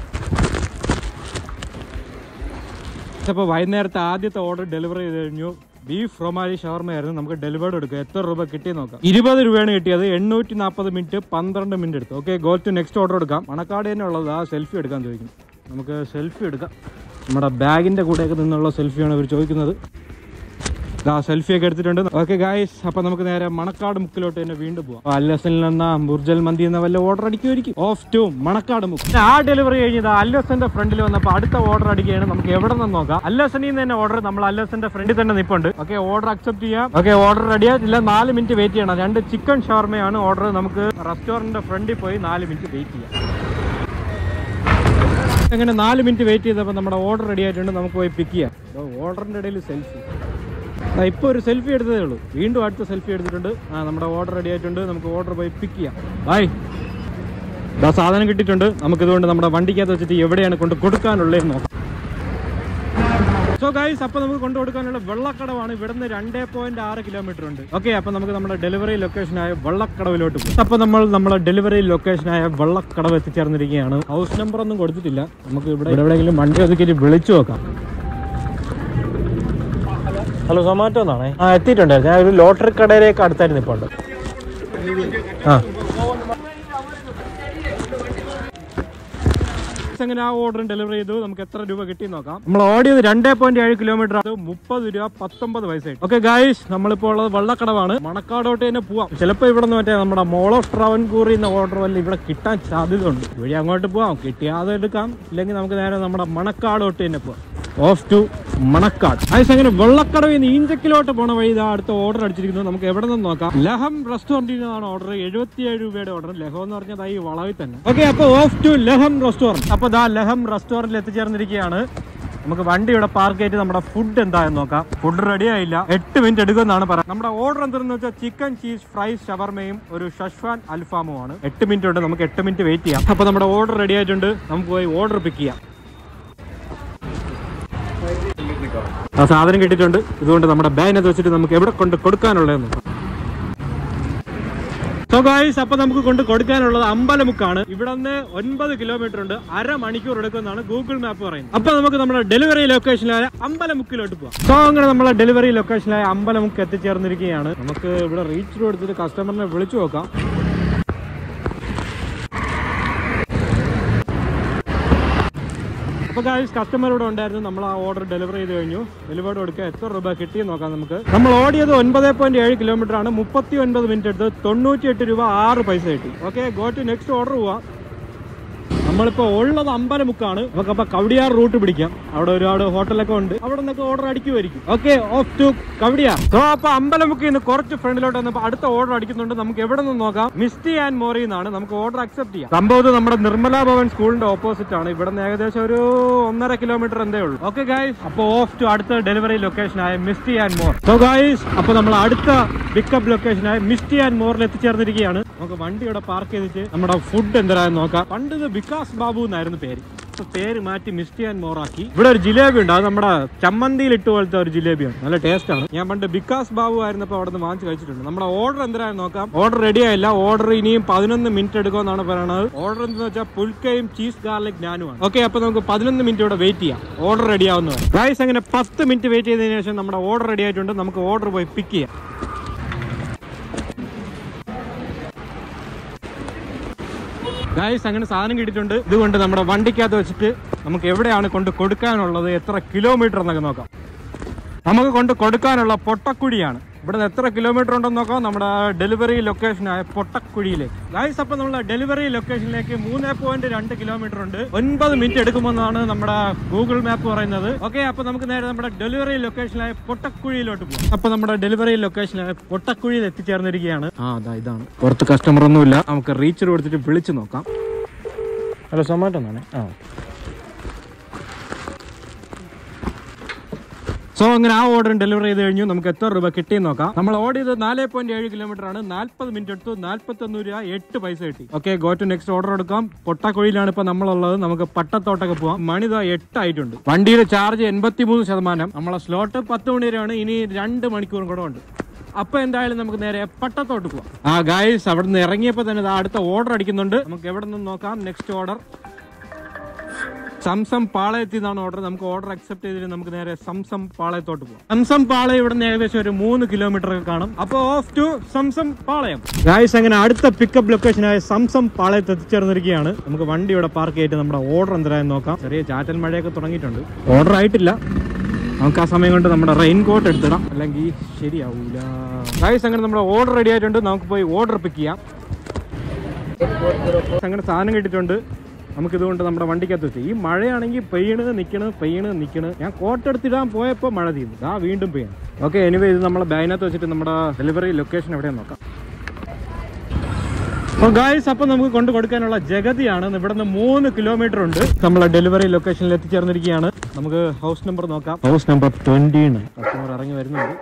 അപ്പോൾ വൈകുന്നേരത്തെ ആദ്യത്തെ ഓർഡർ ഡെലിവറി ചെയ്ത് കഴിഞ്ഞു ബീഫ് റൊമാലി ഷവർമയായിരുന്നു നമുക്ക് ഡെലിവേർഡ് എടുക്കുക എത്ര രൂപ കിട്ടി നോക്കാം ഇരുപത് രൂപയാണ് കിട്ടിയത് എണ്ണൂറ്റി നാൽപ്പത് മിനിറ്റ് പന്ത്രണ്ട് മിനിറ്റ് എടുത്തു okay go to next order എടുക്കാം മണക്കാട് തന്നെ ഉള്ളത് ആ സെൽഫി എടുക്കാൻ ചോദിക്കും നമുക്ക് സെൽഫി എടുക്കാം നമ്മുടെ ബാഗിൻ്റെ കൂടെയൊക്കെ നിന്നുള്ള സെൽഫിയാണ് ഇവർ ചോദിക്കുന്നത് ആ സെൽഫി ഒക്കെ എടുത്തിട്ടുണ്ട് ഓക്കെ ഗായ്സ് അപ്പൊ നമുക്ക് നേരെ മണക്കാട് മുക്കിലോട്ട് തന്നെ വീണ്ടും പോവാം അല്ലസനിൽ നിന്ന് ബുർജൽ മന്തി എന്ന വല്ല ഓർഡർ അടിക്കുമായിരിക്കും ഓഫ് ടു മണക്കാട് മുക്ക് ആ ഡെലിവറി കഴിഞ്ഞത് അല്ലസന്റെ ഫ്രണ്ടിൽ വന്നപ്പോൾ അടുത്ത ഓർഡർ അടിക്കുകയാണ് നമുക്ക് എവിടെ നിന്ന് നോക്കാം അല്ലസനിൽ നിന്ന് തന്നെ ഓർഡർ നമ്മൾ അല്ലസന്റെ ഫ്രണ്ടിൽ തന്നെ നിപ്പുണ്ട് ഓക്കെ ഓർഡർ അക്സെപ്റ്റ് ചെയ്യാം ഓക്കെ ഓർഡർ റെഡി ആയിട്ടില്ല നാല് മിനിറ്റ് വെയിറ്റ് ചെയ്യണം രണ്ട് ചിക്കൻ ഷവർമയാണ് ഓർഡർ നമുക്ക് റെസ്റ്റോറന്റിന്റെ ഫ്രണ്ടിൽ പോയി നാല് മിനിറ്റ് വെയിറ്റ് ചെയ്യാം അങ്ങനെ നാല് മിനിറ്റ് വെയിറ്റ് ചെയ്തപ്പോൾ നമ്മുടെ ഓർഡർ റെഡി ആയിട്ടുണ്ട് നമുക്ക് പോയി പിക്ക് ചെയ്യാം ഓർഡറിന്റെ ഇടയിൽ സെൽഫി ഇപ്പോൾ ഒരു സെൽഫി എടുത്തതേ ഉള്ളൂ വീണ്ടും അടുത്ത സെൽഫി എടുത്തിട്ടുണ്ട് ആ നമ്മുടെ ഓർഡർ റെഡി ആയിട്ടുണ്ട് നമുക്ക് ഓർഡർ പോയി പിക്ക് ചെയ്യാം ബായ് ഇതാ സാധനം കിട്ടിയിട്ടുണ്ട് നമുക്കിതുകൊണ്ട് നമ്മുടെ വണ്ടിക്കകത്ത് വെച്ചിട്ട് എവിടെയാണ് കൊണ്ട് കൊടുക്കാനുള്ളതെന്ന് നോക്കാം സോ ഗൈസ് അപ്പോൾ നമുക്ക് കൊണ്ടു കൊടുക്കാനുള്ള വെള്ളക്കടവാണ് ഇവിടുന്ന് രണ്ടേ പോയിന്റ് ആറ് കിലോമീറ്റർ ഉണ്ട് ഓക്കെ അപ്പോൾ നമുക്ക് നമ്മുടെ ഡെലിവറി ലൊക്കേഷനായ വെള്ളക്കടവിലോട്ട് പോകും അപ്പോൾ നമ്മൾ നമ്മുടെ ഡെലിവറി ലൊക്കേഷനായ വെള്ളക്കടവ് എത്തിച്ചേർന്നിരിക്കുകയാണ് ഹൗസ് നമ്പർ ഒന്നും കൊടുത്തിട്ടില്ല നമുക്ക് ഇവിടെ എവിടെയെങ്കിലും വണ്ടി ഒതുക്കിയിട്ട് വിളിച്ചു നോക്കാം ഹലോ സൊമാറ്റോ എന്നാണേ ആ എത്തിയിട്ടുണ്ടായിരുന്നു ഞാൻ ഒരു ലോട്ടറി കടയിലേക്ക് അടുത്തായിരുന്നു ഇപ്പോൾ ഉണ്ട് ആ അങ്ങനെ ആ ഓർഡർ ഡെലിവറി ചെയ്തു നമുക്ക് എത്ര രൂപ കിട്ടി നോക്കാം നമ്മൾ ഓടിയത് രണ്ടേ പോയിന്റ് ഏഴ് കിലോമീറ്റർ അത് മുപ്പത് രൂപ പത്തൊമ്പത് പൈസ ഓക്കെ ഗായ്സ് നമ്മളിപ്പോൾ ഉള്ളത് വള്ളക്കടവാണ് മണക്കാടോട്ട് തന്നെ പോവാം ചിലപ്പോൾ ഇവിടെ നിന്ന് മറ്റേ നമ്മുടെ മോൾ ഓഫ് ട്രാവൻകൂറിൽ നിന്ന് ഓർഡർ വല്ല ഇവിടെ കിട്ടാൻ സാധ്യത ഉണ്ട് ഇവിടെ അങ്ങോട്ട് പോവാം കിട്ടിയാതെ എടുക്കാം ഇല്ലെങ്കിൽ നമുക്ക് നേരെ നമ്മുടെ മണക്കാടോട്ട് തന്നെ പോവാം ഓഫ് ടു മണക്കാട് ആയിസ് അങ്ങനെ വെള്ളക്കടവിൽ നിന്ന് ഈഞ്ചക്കിലോട്ട് പോണ വഴി ഇതാ അടുത്ത ഓർഡർ അടിച്ചിരിക്കുന്നത് നമുക്ക് എവിടെ നിന്ന് നോക്കാം ലഹം റെസ്റ്റോറന്റിൽ നിന്നാണ് ഓർഡർ എഴുപത്തിയേഴ് രൂപയുടെ ഓർഡർ ലഹം എന്ന് പറഞ്ഞാൽ ദാ ഈ വളവിൽ തന്നെ ഓക്കെ അപ്പൊ ഓഫ് ടു ലഹം റെസ്റ്റോറന്റ് അപ്പൊ ദാ ലഹം റെസ്റ്റോറന്റിൽ എത്തിച്ചേർന്നിരിക്കുകയാണ് നമുക്ക് വണ്ടി ഇവിടെ പാർക്ക് ചെയ്ത് നമ്മുടെ ഫുഡ് എന്തായെന്ന് നോക്കാം ഫുഡ് റെഡി ആയില്ല എട്ട് മിനിറ്റ് എടുക്കുമെന്നാണ് പറയുന്നത് നമ്മുടെ ഓർഡർ എന്തെന്ന് വെച്ചാൽ ചിക്കൻ ചീസ് ഫ്രൈസ് ഷവർമയും ഒരു ഷഷ്വാൻ അൽഫാമും ആണ് എട്ട് മിനിറ്റ് ഉണ്ട് നമുക്ക് എട്ട് മിനിറ്റ് വെയിറ്റ് ചെയ്യാം അപ്പൊ നമ്മുടെ ഓർഡർ റെഡി ആയിട്ടുണ്ട് നമുക്ക് പോയി ഓർഡർ പിക്ക് ചെയ്യാം ആ സാധനം കിട്ടിയിട്ടുണ്ട് ഇതുകൊണ്ട് നമ്മുടെ ബാഗിനകത്ത് വെച്ചിട്ട് നമുക്ക് എവിടെ കൊണ്ട് കൊടുക്കാനുള്ളതെന്ന് സോ ഗായ്സ് അപ്പൊ നമുക്ക് കൊണ്ട് കൊടുക്കാനുള്ളത് അമ്പലമുക്കാണ് ഇവിടെ നിന്ന് ഒൻപത് കിലോമീറ്റർ ഉണ്ട് അരമണിക്കൂർ എടുക്കുമെന്നാണ് ഗൂഗിൾ മാപ്പ് പറയുന്നത് അപ്പൊ നമുക്ക് നമ്മുടെ ഡെലിവറി ലൊക്കേഷനിലായ അമ്പലമുക്കിലോട്ട് പോവാം സോ അങ്ങനെ നമ്മുടെ ഡെലിവറി ലൊക്കേഷനിലായ അമ്പലമുക്ക് എത്തിച്ചേർന്നിരിക്കുകയാണ് നമുക്ക് ഇവിടെ റീച്ച് കൊടുത്തിട്ട് കസ്റ്റമറിനെ വിളിച്ചു നോക്കാം അപ്പൊ ഗായ്സ് കസ്റ്റമർ ഇവിടെ ഉണ്ടായിരുന്നു നമ്മൾ ആ ഓർഡർ ഡെലിവറി ചെയ്ത് കഴിഞ്ഞു ഡെലിവേർഡ് കൊടുക്കുക എത്ര രൂപ കിട്ടിയെന്ന് നോക്കാം നമുക്ക് നമ്മൾ ഓടിയത് ഒൻപത് പോയിന്റ് ഏഴ് കിലോമീറ്റർ ആണ് മുപ്പത്തി ഒൻപത് മിനിറ്റ് എടുത്ത് തൊണ്ണൂറ്റി എട്ട് രൂപ ആറ് പൈസ കിട്ടി okay go to next order പോവാം നമ്മളിപ്പോ ഉള്ളത് അമ്പലമുക്കാണ് നമുക്കപ്പോ കവടിയാർ റൂട്ട് പിടിക്കാം അവിടെ ഒരുപാട് ഹോട്ടലൊക്കെ ഉണ്ട് അവിടെ നിന്നൊക്കെ ഓർഡർ അടിക്കുമായിരിക്കും okay off to Kowdiar so അപ്പൊ അമ്പലമുക്കിൽ നിന്ന് കുറച്ച് ഫ്രണ്ടിലോട്ട് വന്നപ്പോ അടുത്ത ഓർഡർ അടിക്കുന്നുണ്ട് നമുക്ക് എവിടെ നിന്ന് നോക്കാം മിസ്റ്റി ആൻഡ് മോറി എന്നാണ് നമുക്ക് ഓർഡർ അക്സെപ്റ്റ് ചെയ്യാം സംഭവം നമ്മുടെ നിർമ്മല ഭവൻ സ്കൂളിന്റെ ഓപ്പോസിറ്റ് ആണ് ഇവിടെ നിന്ന് ഏകദേശം ഒരു ഒന്നര കിലോമീറ്റർ എന്തേ ഉള്ളൂ ഓക്കെ ഗൈസ് അപ്പൊ ഓഫ് ടു അടുത്ത ഡെലിവറി ലൊക്കേഷൻ ആയ Misty and More so guys അപ്പൊ നമ്മൾ അടുത്ത പിക്കപ്പ് ലൊക്കേഷൻ ആയ മിസ്റ്റി ആൻഡ് മോറിൽ എത്തിച്ചേർന്നിരിക്കുകയാണ് നമുക്ക് വണ്ടി ഇവിടെ പാർക്ക് ചെയ്തിട്ട് നമ്മുടെ ഫുഡ് എന്തരാന്ന് നോക്കാം പണ്ട് ഇത് വികാസ് ബാബു എന്നായിരുന്നു പേര് ഇപ്പൊ പേര് മാറ്റി മിസ്റ്റി ആൻഡ് മോറാക്കി ഇവിടെ ഒരു ജിലേബി ഉണ്ട് അത് നമ്മുടെ ചമ്മന്തിയിൽ ഇട്ട് പോലത്തെ ഒരു ജിലേബിയാണ് നല്ല ടേസ്റ്റ് ആണ് ഞാൻ പണ്ട് വികാസ് ബാബു ആയിരുന്നപ്പോൾ അവിടെ നിന്ന് വാങ്ങിച്ച് കഴിച്ചിട്ടുണ്ട് നമ്മുടെ ഓർഡർ എന്തരാന്ന് നോക്കാം ഓർഡർ റെഡി ആയില്ല ഓർഡർ ഇനിയും പതിനൊന്ന് മിനിറ്റ് എടുക്കുമെന്നാണ് പറയുന്നത് ഓർഡർ എന്തെന്ന് വെച്ചാൽ പുൽക്കയും ചീസ് ഗാർലിക് നാനുമാണ് ഓക്കെ അപ്പൊ നമുക്ക് പതിനൊന്ന് മിനിറ്റ് ഇവിടെ വെയിറ്റ് ചെയ്യാം ഓർഡർ റെഡി ആവുന്നതാണ് പ്രൈസ് അങ്ങനെ പത്ത് മിനിറ്റ് വെയിറ്റ് ചെയ്തതിനു ശേഷം നമ്മുടെ ഓർഡർ റെഡി ആയിട്ടുണ്ട് നമുക്ക് ഓർഡർ പോയി പിക്ക് ചെയ്യാം ഗായ്സ് അങ്ങനെ സാധനം കിട്ടിയിട്ടുണ്ട് ഇതുകൊണ്ട് നമ്മുടെ വണ്ടിക്കകത്ത് വെച്ചിട്ട് നമുക്ക് എവിടെയാണ് കൊണ്ട് കൊടുക്കാനുള്ളത് എത്ര കിലോമീറ്റർ എന്നൊക്കെ നോക്കാം നമുക്ക് കൊണ്ട് കൊടുക്കാനുള്ള പൊട്ടക്കുഴിയാണ് ഇവിടെ നിന്ന് എത്ര കിലോമീറ്റർ ഉണ്ടെന്ന് നോക്കാം നമ്മുടെ ഡെലിവറി ലൊക്കേഷനായ പൊട്ടക്കുഴിയിലേക്ക് ഗായ്സ് അപ്പം നമ്മൾ ഡെലിവറി ലൊക്കേഷനിലേക്ക് മൂന്ന് പോയിന്റ് രണ്ട് കിലോമീറ്റർ ഉണ്ട് ഒൻപത് മിനിറ്റ് എടുക്കുമെന്നാണ് നമ്മുടെ ഗൂഗിൾ മാപ്പ് പറയുന്നത് ഓക്കെ അപ്പൊ നമുക്ക് നേരെ നമ്മുടെ ഡെലിവറി ലൊക്കേഷനായ പൊട്ടക്കുഴിയിലോട്ട് പോകും അപ്പൊ നമ്മുടെ ഡെലിവറി ലൊക്കേഷനായ പൊട്ടക്കുഴിയിൽ എത്തിച്ചേർന്നിരിക്കുകയാണ് ആ അതാ ഇതാണ് പുറത്ത് കസ്റ്റമർ ഒന്നുമില്ല നമുക്ക് റീച്ചർ കൊടുത്തിട്ട് വിളിച്ചു നോക്കാം ഹലോ സൊമാറ്റോ എന്നാണ് ആ സോ അങ്ങനെ ആ ഓർഡർ ഡെലിവറി ചെയ്ത് കഴിഞ്ഞു നമുക്ക് എത്ര രൂപ കിട്ടിയെന്ന് നോക്കാം നമ്മൾ ഓടിയത് നാല് പോയിന്റ് ഏഴ് കിലോമീറ്റർ ആണ് നാല്പത് മിനിറ്റ് എടുത്തു നാല്പത്തി ഒന്ന് രൂപ എട്ട് പൈസ കിട്ടി okay go to next order എടുക്കാം പൊട്ടക്കുഴിയിലാണ് ഇപ്പൊ നമ്മളുള്ളത് നമുക്ക് പട്ടത്തോട്ടൊക്കെ പോവാം മണി ഇതാ എട്ട് ആയിട്ടുണ്ട് വണ്ടിയുടെ ചാർജ് എൺപത്തി മൂന്ന് ശതമാനം നമ്മളെ സ്ലോട്ട് പത്ത് മണി വരെയാണ് ഇനി രണ്ട് മണിക്കൂറും കൂടെ ഉണ്ട് അപ്പൊ എന്തായാലും നമുക്ക് നേരെ പട്ടത്തോട്ട് പോവാം ആ ഗായ്സ് അവിടെ നിന്ന് ഇറങ്ങിയപ്പോ തന്നെ ദാ അടുത്ത ഓർഡർ അടിക്കുന്നുണ്ട് നമുക്ക് എവിടെ നിന്ന് നോക്കാം നെക്സ്റ്റ് ഓർഡർ സംസം പാളയത്തിൽ നിന്നാണ് ഓർഡർ നമുക്ക് ഓർഡർ അക്സെപ്റ്റ് ചെയ്തിട്ട് നമുക്ക് നേരെ സംസം പാളയത്തോട്ട് പോകാം സംസം പാളയം ഇവിടെ നിന്ന് ഏകദേശം ഒരു മൂന്ന് കിലോമീറ്റർ ഒക്കെ കാണും അപ്പോൾ off to Zamzam Palayam guys അങ്ങനെ അടുത്ത പിക്കപ്പ് ലൊക്കേഷനായ സംസം പാളയത്ത് എത്തിച്ചേർന്നിരിക്കുകയാണ് നമുക്ക് വണ്ടി ഇവിടെ പാർക്ക് ചെയ്തിട്ട് നമ്മുടെ ഓർഡർ എന്തായാലും നോക്കാം ചെറിയ ചാറ്റൽ മഴയൊക്കെ തുടങ്ങിയിട്ടുണ്ട് ഓർഡർ ആയിട്ടില്ല നമുക്ക് ആ സമയം കൊണ്ട് നമ്മുടെ റെയിൻ കോട്ട് എടുത്തിടാം അല്ലെങ്കിൽ ശരിയാവൂല ഗായ്സ് അങ്ങനെ നമ്മുടെ ഓർഡർ റെഡി ആയിട്ടുണ്ട് നമുക്ക് പോയി ഓർഡർ പിക്ക് ചെയ്യാം അങ്ങനെ സാധനം കിട്ടിയിട്ടുണ്ട് നമുക്കിതുകൊണ്ട് നമ്മുടെ വണ്ടിക്കകത്ത് വെച്ച് ഈ മഴയാണെങ്കിൽ പെയ്യണത് നിൽക്കണത് പെയ്യണത് നിൽക്കണത് ഞാൻ കോട്ട് എടുത്തിടാൻ പോയപ്പോൾ മഴ തീർന്നു ആ വീണ്ടും പെയ്യണം ഓക്കെ എനിവേ ഇത് നമ്മളെ ബാഗിനകത്ത് വെച്ചിട്ട് നമ്മുടെ ഡെലിവറി ലൊക്കേഷൻ എവിടെയാന്ന് നോക്കാം അപ്പോൾ ഗായ്സ് അപ്പം നമുക്ക് കൊണ്ട് കൊടുക്കാനുള്ള ജഗതിയാണ് ഇവിടെ നിന്ന് മൂന്ന് കിലോമീറ്റർ ഉണ്ട് നമ്മളെ ഡെലിവറി ലൊക്കേഷനിൽ എത്തിച്ചേർന്നിരിക്കുകയാണ് നമുക്ക് ഹൗസ് നമ്പർ നോക്കാം ഹൗസ് നമ്പർ ട്വന്റിയാണ് കസ്റ്റമർ ഇറങ്ങി വരുന്നുണ്ട്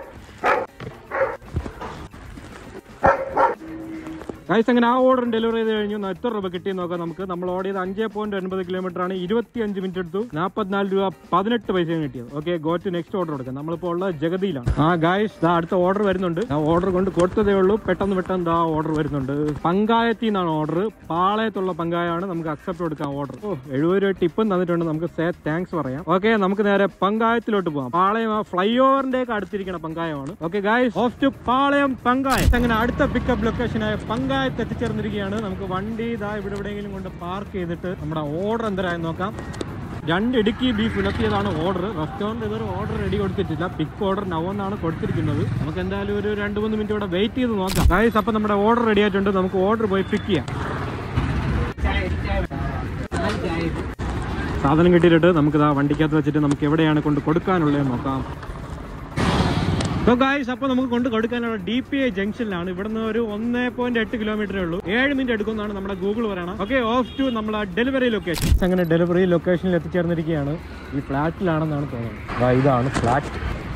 ഗൈസ് അങ്ങനെ ആ ഓർഡർ ഡെലിവറി ചെയ്ത് കഴിഞ്ഞു ന- എത്ര രൂപ കിട്ടിയെന്ന് നോക്കാം നമുക്ക് നമ്മൾ ഓർഡർ ചെയ്ത് അഞ്ച് പോയിന്റ് ഒൻപത് കിലോമീറ്റർ ആണ് ഇരുപത്തി അഞ്ച് മിനിറ്റ് എടുത്തു നാൽപ്പത്തിനാല് രൂപ പതിനെട്ട് പൈസയും കിട്ടിയത് okay go to next order കൊടുക്കാം നമ്മളിപ്പോൾ ഉള്ളത് ജഗതിയിലാണ് ആ ഗായ്സ് ദാ അടുത്ത ഓർഡർ വരുന്നുണ്ട് ആ ഓർഡർ കൊണ്ട് കൊടുത്തതേ ഉള്ളൂ പെട്ടെന്ന് പെട്ടെന്ന് ദാ ഓർഡർ വരുന്നുണ്ട് പങ്കായത്തിൽ നിന്നാണ് ഓർഡർ പാളയത്തുള്ള പങ്കായാണ് നമുക്ക് അക്സെപ്റ്റ് കൊടുക്കാം ഓർഡർ ഓ എഴുപത് രൂപ ടിപ്പും തന്നിട്ടുണ്ട് നമുക്ക് സേ താങ്ക്സ് പറയാം ഓക്കെ നമുക്ക് നേരെ പങ്കായത്തിലോട്ട് പോകാം പാളയം ആ ഫ്ലൈ ഓവറിന്റെ ഒക്കെ അടുത്തിരിക്കുന്ന പങ്കായമാണ് okay guys off to Palayam Pankayam അങ്ങനെ അടുത്ത പിക്കപ്പ് ലൊക്കേഷനായ പങ്കായം ഭാഗത്ത് എത്തിച്ചേർന്നിരിക്കുകയാണ് നമുക്ക് വണ്ടി ഇതാ ഇവിടെ എവിടെയെങ്കിലും കൊണ്ട് പാർക്ക് ചെയ്തിട്ട് നമ്മുടെ ഓർഡർ എന്തരായെന്ന് നോക്കാം രണ്ട് ഇടുക്കി ബീഫ് ഉലത്തിയതാണ് ഓർഡർ റെസ്റ്റോറൻറ്റ് ഇതൊരു ഓർഡർ റെഡി കൊടുത്തിട്ടില്ല പിക്ക് ഓർഡർ നൗ എന്നാണ് കൊടുത്തിരിക്കുന്നത് നമുക്ക് എന്തായാലും ഒരു രണ്ട് മൂന്ന് മിനിറ്റ് ഇവിടെ വെയിറ്റ് ചെയ്ത് നോക്കാം ഗൈസ് അപ്പം നമ്മുടെ ഓർഡർ റെഡി ആയിട്ടുണ്ട് നമുക്ക് ഓർഡർ പോയി പിക്ക് ചെയ്യാം സാധനം കിട്ടിയിട്ട് നമുക്ക് ഇതാ വണ്ടിക്കകത്ത് വെച്ചിട്ട് നമുക്ക് എവിടെയാണ് കൊണ്ട് കൊടുക്കാനുള്ളത് നോക്കാം സോ ഗായ്സ് അപ്പോൾ നമുക്ക് കൊണ്ട് കൊടുക്കാനുള്ള ഡി പി ഐ ജംഗ്ഷനിലാണ് ഇവിടുന്ന് ഒരു ഒന്ന് പോയിന്റ് എട്ട് കിലോമീറ്ററേ ഉള്ളൂ ഏഴ് മിനിറ്റ് എടുക്കുമെന്നാണ് നമ്മുടെ ഗൂഗിൾ പറയണം ഓക്കെ ഓഫ് ടു നമ്മളെ ഡെലിവറി ലൊക്കേഷൻ അങ്ങനെ ഡെലിവറി ലൊക്കേഷനിൽ എത്തിച്ചേർന്നിരിക്കുകയാണ് ഈ ഫ്ലാറ്റിലാണെന്നാണ് തോന്നുന്നത് ദാ ഇതാണ് ഫ്ലാറ്റ്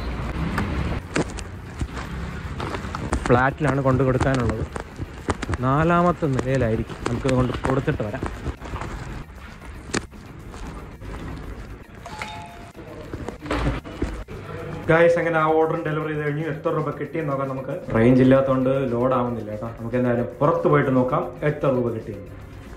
ഫ്ലാറ്റിലാണ് കൊണ്ട് കൊടുക്കാനുള്ളത് നാലാമത്തെ നിലയിലായിരിക്കും നമുക്ക് കൊണ്ട് കൊടുത്തിട്ട് വരാം ഗായ്സ് അങ്ങനെ ആ ഓർഡർ ഡെലിവറി ചെയ്ത് കഴിഞ്ഞു എത്ര രൂപ കിട്ടിയെന്ന് നോക്കാം നമുക്ക് റേഞ്ച് ഇല്ലാത്തതുകൊണ്ട് ലോഡ് ആവുന്നില്ല കേട്ടോ നമുക്ക് എന്തായാലും പുറത്ത് പോയിട്ട് നോക്കാം എത്ര രൂപ കിട്ടിയെന്ന്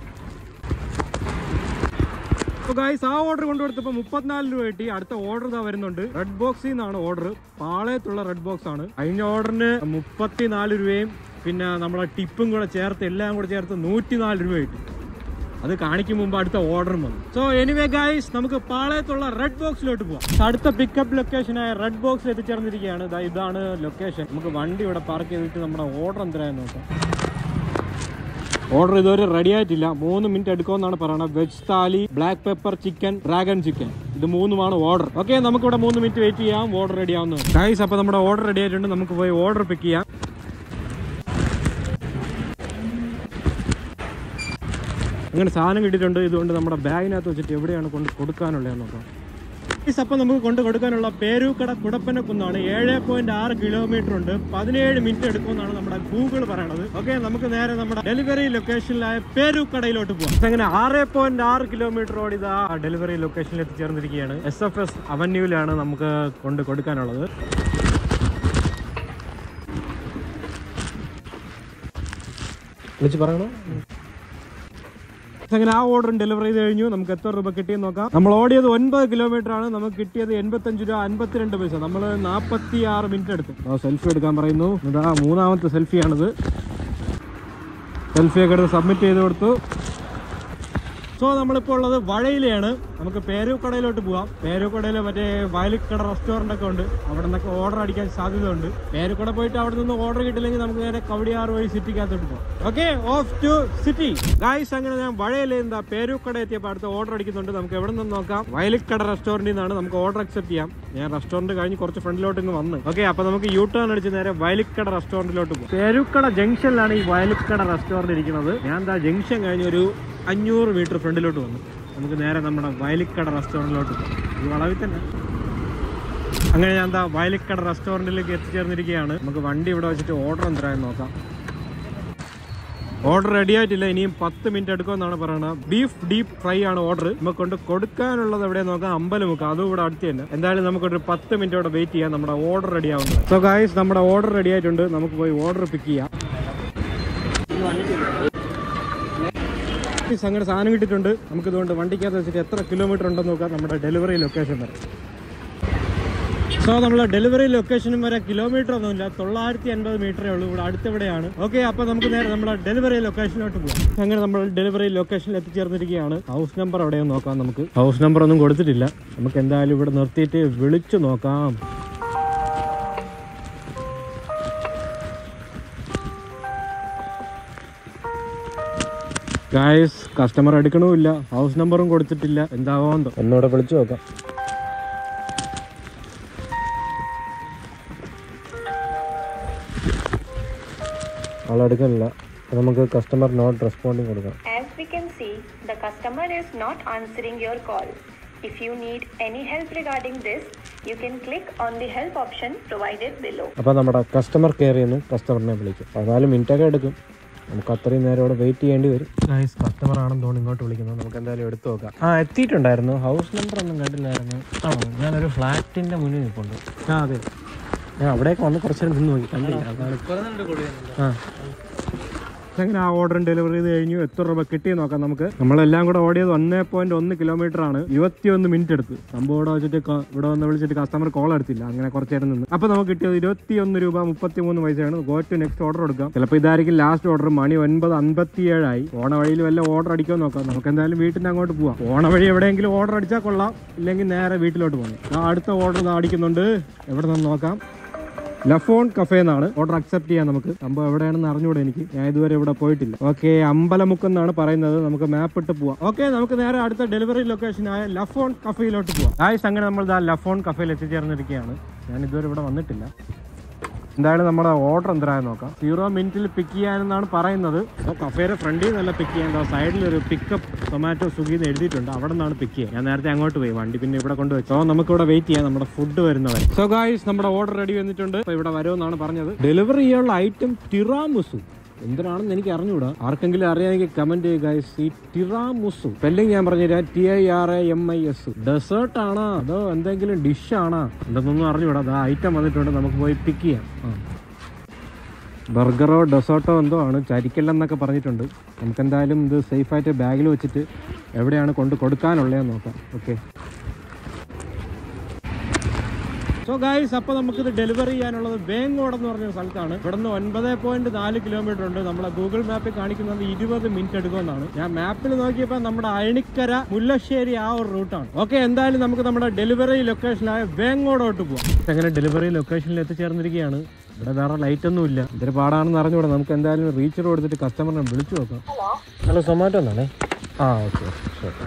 ഗായ്സ് ആ ഓർഡർ കൊണ്ടുകൊടുത്തപ്പോൾ മുപ്പത്തിനാല് രൂപ കിട്ടി അടുത്ത ഓർഡർ ഇതാ വരുന്നുണ്ട് റെഡ് ബോക്സിൽ നിന്നാണ് ഓർഡർ പാളയത്തുള്ള റെഡ് ബോക്സ് ആണ് കഴിഞ്ഞ ഓർഡറിന് മുപ്പത്തിനാല് രൂപയും പിന്നെ നമ്മളെ ടിപ്പും കൂടെ ചേർത്ത് എല്ലാം കൂടെ ചേർത്ത് നൂറ്റിനാല് രൂപ കിട്ടി അത് കാണിക്കും മുമ്പ് അടുത്ത ഓർഡറും വന്നു സോ എനിവേ ഗൈസ് നമുക്ക് പാളയത്തുള്ള റെഡ് ബോക്സിലോട്ട് പോവാം അടുത്ത പിക്കപ്പ് ലൊക്കേഷനായ റെഡ് ബോക്സിൽ എത്തിച്ചേർന്നിരിക്കുകയാണ് ദാ ഇതാണ് ലൊക്കേഷൻ നമുക്ക് വണ്ടി ഇവിടെ പാർക്ക് ചെയ്തിട്ട് നമ്മുടെ ഓർഡർ എന്തരായെന്ന് നോക്കാം ഓർഡർ ഇതുവരെ റെഡി ആയിട്ടില്ല മൂന്ന് മിനിറ്റ് എടുക്കുമെന്നാണ് പറയുന്നത് veg thali black pepper chicken dragon chicken ഇത് മൂന്നുമാണ് ഓർഡർ ഓക്കെ നമുക്കിവിടെ മൂന്ന് മിനിറ്റ് വെയിറ്റ് ചെയ്യാം ഓർഡർ റെഡി ആവുന്നത് ഗൈസ് അപ്പോൾ നമ്മുടെ ഓർഡർ റെഡി ആയിട്ടുണ്ട് നമുക്ക് പോയി ഓർഡർ പിക്ക് ചെയ്യാം അങ്ങനെ സാധനം കിട്ടിയിട്ടുണ്ട് ഇതുകൊണ്ട് നമ്മുടെ ബാഗിനകത്ത് വെച്ചിട്ട് എവിടെയാണ് കൊണ്ട് കൊടുക്കാനുള്ളതെന്ന് നോക്കാം ഈ അപ്പം നമുക്ക് കൊണ്ട് കൊടുക്കാനുള്ള പേരൂക്കട കുടപ്പനക്കുന്നാണ് ഏഴ് പോയിന്റ് ആറ് കിലോമീറ്റർ ഉണ്ട് പതിനേഴ് മിനിറ്റ് എടുക്കുമെന്നാണ് നമ്മുടെ ഗൂഗിൾ പറയണത് ഓക്കെ നമുക്ക് നേരെ നമ്മുടെ ഡെലിവറി ലൊക്കേഷനിലായ പേരൂക്കടയിലോട്ട് പോകാം അങ്ങനെ ആറ് പോയിന്റ് ആറ് കിലോമീറ്റർ ഓടി ഇതാ ഡെലിവറി ലൊക്കേഷനിൽ എത്തിച്ചേർന്നിരിക്കുകയാണ് എസ് എഫ് എസ് അവന്യൂവിലാണ് നമുക്ക് കൊണ്ട് കൊടുക്കാനുള്ളത് വിളിച്ച് പറയണോ അങ്ങനെ ആ ഓർഡർ ഡെലിവറി ചെയ്ത് കഴിഞ്ഞു നമുക്ക് എത്ര രൂപ കിട്ടിയെന്ന് നോക്കാം നമ്മൾ ഓടിയത് ഒൻപത് കിലോമീറ്റർ ആണ് നമുക്ക് കിട്ടിയത് എൺപത്തഞ്ച് രൂപ അൻപത്തിരണ്ട് പൈസ നമ്മൾ നാൽപ്പത്തി ആറ് മിനിറ്റ് എടുത്തു സെൽഫി എടുക്കാൻ പറയുന്നു ഇതാ മൂന്നാമത്തെ സെൽഫിയാണിത് സെൽഫിയൊക്കെ എടുത്ത് സബ്മിറ്റ് ചെയ്ത് കൊടുത്തു സോ നമ്മളിപ്പോൾ ഉള്ളത് വഴയിലാണ് നമുക്ക് പേരൂക്കടയിലോട്ട് പോവാം പേരൂക്കടയിൽ മറ്റേ വയലിക്കട റെസ്റ്റോറൻ്റ് ഒക്കെ ഉണ്ട് അവിടെ നിന്നൊക്കെ ഓർഡർ അടിക്കാൻ സാധ്യതയുണ്ട് പേരൂക്കട പോയിട്ട് അവിടെ നിന്ന് ഓർഡർ കിട്ടില്ലെങ്കിൽ നമുക്ക് നേരെ കവടിയാറ് വഴി സിറ്റിക്കകത്തോട്ട് പോകാം okay off to city guys അങ്ങനെ ഞാൻ വഴയിൽ എന്താ പേരൂക്കട എത്തിയപ്പോൾ അടുത്ത ഓർഡർ അടിക്കുന്നുണ്ട് നമുക്ക് എവിടെ നിന്ന് നോക്കാം വയലിക്കട റെസ്റ്റോറൻറ്റിൽ നിന്നാണ് നമുക്ക് ഓർഡർ അക്സെപ്റ്റ് ചെയ്യാം ഞാൻ റെസ്റ്റോറൻറ്റ് കഴിഞ്ഞ് കുറച്ച് ഫ്രണ്ടിലോട്ട് ഇങ്ങ് വന്ന് ഓക്കെ അപ്പോൾ നമുക്ക് യൂ ടേൺ അടിച്ച് നേരെ വയലിക്കട റെസ്റ്റോറൻറ്റിലോട്ട് പോകും പേരൂക്കട ജംഗ്ഷനിലാണ് ഈ വയലിക്കട റെസ്റ്റോറൻറ്റ് ഇരിക്കുന്നത് ഞാൻ എന്താ ജംഗ്ഷൻ കഴിഞ്ഞ് ഒരു അഞ്ഞൂറ് മീറ്റർ ഫ്രണ്ടിലോട്ട് വന്നു നമുക്ക് നേരെ നമ്മുടെ വയലിക്കട റെസ്റ്റോറൻറ്റിലോട്ട് പോകും ഈ വളവിൽ തന്നെ അങ്ങനെ ഞാൻ എന്താ വയലിക്കട റെസ്റ്റോറൻറ്റിലേക്ക് എത്തിച്ചേർന്നിരിക്കുകയാണ് നമുക്ക് വണ്ടി ഇവിടെ വെച്ചിട്ട് ഓർഡർ എന്തരായെന്ന് നോക്കാം ഓർഡർ റെഡി ആയിട്ടില്ല ഇനിയും പത്ത് മിനിറ്റ് എടുക്കുമെന്നാണ് പറയുന്നത് ബീഫ് ഡീപ്പ് ഫ്രൈ ആണ് ഓർഡർ നമുക്ക് കൊണ്ട് കൊടുക്കാനുള്ളത് എവിടെ നോക്കാം അമ്പലമുക്ക് അതും ഇവിടെ അടുത്ത് തന്നെ എന്തായാലും നമുക്കൊരു പത്ത് മിനിറ്റ് ഇവിടെ വെയിറ്റ് ചെയ്യാം നമ്മുടെ ഓർഡർ റെഡി ആവുന്നത് സോ ഗായ്സ് നമ്മുടെ ഓർഡർ റെഡി ആയിട്ടുണ്ട് നമുക്ക് പോയി ഓർഡർ പിക്ക് ചെയ്യാം Guys, അങ്ങനെ സാധനം കിട്ടിയിട്ടുണ്ട് നമുക്ക് ഇതുകൊണ്ട് വണ്ടിക്കകത്ത് വെച്ചിട്ട് എത്ര കിലോമീറ്റർ ഉണ്ടെന്ന് നോക്കാം നമ്മുടെ ഡെലിവറി ലൊക്കേഷൻ വരെ സോ നമ്മളെ ഡെലിവറി ലൊക്കേഷനും വരെ കിലോമീറ്റർ ഒന്നുമില്ല തൊള്ളായിരത്തി അൻപത് മീറ്ററേ ഉള്ളൂ ഇവിടെ അടുത്തെവിടെയാണ് ഓക്കെ അപ്പോൾ നമുക്ക് നേരെ നമ്മുടെ ഡെലിവറി ലൊക്കേഷനിലോട്ട് പോകാം അങ്ങനെ നമ്മൾ ഡെലിവറി ലൊക്കേഷനിൽ എത്തിച്ചേർന്നിരിക്കുകയാണ് ഹൗസ് നമ്പർ എവിടെയെന്ന് നോക്കാം നമുക്ക് ഹൗസ് നമ്പർ ഒന്നും കൊടുത്തിട്ടില്ല നമുക്ക് എന്തായാലും ഇവിടെ നിർത്തിയിട്ട് വിളിച്ചു നോക്കാം ഗായസ് കസ്റ്റമർ എടുക്കണമില്ല ഹൗസ് നമ്പറും കൊടുത്തിട്ടില്ല എന്താവോ ഒന്നുകൂടെ വിളിച്ചു നോക്കാം ആളെടുക്കണില്ല നമുക്ക് കസ്റ്റമർ നോട്ട് റെസ്പോണ്ടിങ് കൊടുക്കാം As we can see, the customer is not answering your call. If you need any help regarding this, you can click on the help option provided below. അപ്പോൾ നമ്മുടെ കസ്റ്റമർ കെയർ ചെയ്യുന്നു കസ്റ്റമറിനെ വിളിക്കും പതിനാല് മിനിറ്റൊക്കെ എടുക്കും നമുക്ക് അത്രയും നേരം ഇവിടെ വെയിറ്റ് ചെയ്യേണ്ടി വരും ഗൈസ് കസ്റ്റമർ ആണെന്ന് തോന്നുന്നു ഇങ്ങോട്ട് വിളിക്കുന്നത് നമുക്ക് എന്തായാലും എടുത്തു നോക്കാം ആ എത്തിയിട്ടുണ്ടായിരുന്നു ഹൗസ് നമ്പർ ഒന്നും കണ്ടില്ലായിരുന്നു ആണോ ഞാനൊരു ഫ്ലാറ്റിൻ്റെ മുന്നിൽ നിൽപ്പുണ്ട് ആ അതെ ഞാൻ അവിടേക്ക് വന്ന് കുറച്ച് നേരം നിന്ന് നോക്കി കണ്ടില്ല അതാണ് ആ അങ്ങനെ ആ ഓർഡർ ഡെലിവറി ചെയ്ത് കഴിഞ്ഞു എത്ര രൂപ കിട്ടി നോക്കാം നമുക്ക് നമ്മളെല്ലാം കൂടെ ഓടിയത് ഒന്നേ പോയിന്റ് ഒന്ന് കിലോമീറ്റർ ആണ് ഇരുപത്തിയൊന്ന് മിനിറ്റ് എടുത്ത് സംഭവം ഇവിടെ വെച്ചിട്ട് ക- ഇവിടെ വന്ന് വിളിച്ചിട്ട് കസ്റ്റമർ കോൾ എടുത്തില്ല അങ്ങനെ കുറച്ച് നേരം നിന്ന് അപ്പൊ നമുക്ക് കിട്ടിയത് ഇരുപത്തിയൊന്ന് രൂപ മുപ്പത്തി മൂന്ന് പൈസയാണ് ഗോ ടു നെക്സ്റ്റ് ഓർഡർ കൊടുക്കാം ചിലപ്പോൾ ഇതായിരിക്കും ലാസ്റ്റ് ഓർഡർ മണി ഒൻപത് അൻപത്തിയേഴായി ഓണ വഴിയിൽ വല്ല ഓർഡർ അടിക്കാൻ നോക്കാം നമുക്ക് എന്തായാലും വീട്ടിൽ നിന്ന് അങ്ങോട്ട് പോവാം ഓണ വഴി എവിടെയെങ്കിലും ഓർഡർ അടിച്ചാൽ കൊള്ളാം ഇല്ലെങ്കിൽ നേരെ വീട്ടിലോട്ട് പോകണം ആ അടുത്ത ഓർഡർ അടിക്കുന്നുണ്ട് എവിടെ നിന്ന് നോക്കാം ലഫോൺ കഫേ എന്നാണ് ഓർഡർ അക്സെപ്റ്റ് ചെയ്യാം നമുക്ക് സംഭവം എവിടെയാണെന്ന് അറിഞ്ഞൂടെ എനിക്ക് ഞാൻ ഇതുവരെ ഇവിടെ പോയിട്ടില്ല ഓക്കെ അമ്പലമുക്ക് എന്നാണ് പറയുന്നത് നമുക്ക് മാപ്പ് ഇട്ട് പോവാം ഓക്കെ നമുക്ക് നേരെ അടുത്ത ഡെലിവറി ലൊക്കേഷനായ ലഫോൺ കഫേയിലോട്ട് പോവാം ഗായ്സ് അങ്ങനെ നമ്മൾ ദാ ലഫോൺ കഫേയിൽ എത്തിച്ചേർന്നിരിക്കുകയാണ് ഞാൻ ഇതുവരെ ഇവിടെ വന്നിട്ടില്ല എന്തായാലും നമ്മുടെ ഓർഡർ എന്തരായെന്ന് നോക്കാം സീറോ മിനിറ്റിൽ പിക്ക് ചെയ്യാനെന്നാണ് പറയുന്നത് അപ്പോൾ കഫേയുടെ ഫ്രണ്ടിൽ നിന്നല്ല പിക്ക് ചെയ്യാൻ സൈഡിൽ ഒരു പിക്കപ്പ് ടൊമാറ്റോ സ്വിഗ്ഗി എന്ന് എഴുതിയിട്ടുണ്ട് അവിടെ നിന്നാണ് പിക്ക് ചെയ്യുക ഞാൻ നേരത്തെ അങ്ങോട്ട് പോയി വണ്ടി പിന്നെ ഇവിടെ കൊണ്ടുവച്ചു അപ്പോൾ നമുക്ക് ഇവിടെ വെയിറ്റ് ചെയ്യാം നമ്മുടെ ഫുഡ് വരുന്നവരെ സോ ഗായ്സ് നമ്മുടെ ഓർഡർ റെഡി വന്നിട്ടുണ്ട് അപ്പോൾ ഇവിടെ വരുമെന്നാണ് പറഞ്ഞത് ഡെലിവറി ചെയ്യാനുള്ള ഐറ്റം ടിറാമുസു എന്തിനാണെന്ന് എനിക്ക് അറിഞ്ഞൂടാ ആർക്കെങ്കിലും അറിയാമെങ്കിൽ കമന്റ് ചെയ്യുക guys. ഈ ടിറാമുസു സ്പെല്ലിംഗ് ഞാൻ പറഞ്ഞുതരാം T I R A M I S dessert ആണോ അതോ എന്തെങ്കിലും ഡിഷ് ആണോ എന്തെന്നൊന്നും അറിഞ്ഞൂടാ അത് ഐറ്റം വന്നിട്ടുണ്ട് നമുക്ക് പോയി പിക്ക് ചെയ്യാം ആ ബർഗറോ ഡെസേർട്ടോ എന്തോ ആണ് ചരിക്കല്ലെന്നൊക്കെ പറഞ്ഞിട്ടുണ്ട് നമുക്ക് എന്തായാലും ഇത് സേഫായിട്ട് ബാഗിൽ വെച്ചിട്ട് എവിടെയാണ് കൊണ്ട് കൊടുക്കാനുള്ളതെന്ന് നോക്കാം ഓക്കെ സോ ഗായ്സ് അപ്പോൾ നമുക്കിത് ഡെലിവറി ചെയ്യാനുള്ളത് വേങ്ങോട് എന്ന് പറഞ്ഞ സ്ഥലത്താണ് ഇവിടുന്ന് ഒൻപത് പോയിന്റ് നാല് കിലോമീറ്റർ ഉണ്ട് നമ്മളെ ഗൂഗിൾ മാപ്പിൽ കാണിക്കുന്നത് ഇരുപത് മിനിറ്റ് എടുക്കുമെന്നാണ് ഞാൻ മാപ്പിൽ നോക്കിയപ്പോൾ നമ്മുടെ അയണിക്കര മുല്ലശ്ശേരി ആ ഒരു റൂട്ടാണ് ഓക്കെ എന്തായാലും നമുക്ക് നമ്മുടെ ഡെലിവറി ലൊക്കേഷനായ വേങ്ങോടോട്ട് പോവാം അങ്ങനെ ഡെലിവറി ലൊക്കേഷനിൽ എത്തിച്ചേർന്നിരിക്കുകയാണ് ഇവിടെ വേറെ ലൈറ്റ് ഒന്നും ഇല്ല ഇതൊരു പാടാണെന്ന് അറിഞ്ഞൂടെ നമുക്ക് എന്തായാലും റീച്ചർ കൊടുത്തിട്ട് കസ്റ്റമറിനെ വിളിച്ചു നോക്കാം ഹലോ സൊമാറ്റോ എന്നാണേ ആ ഓക്കെ ശരി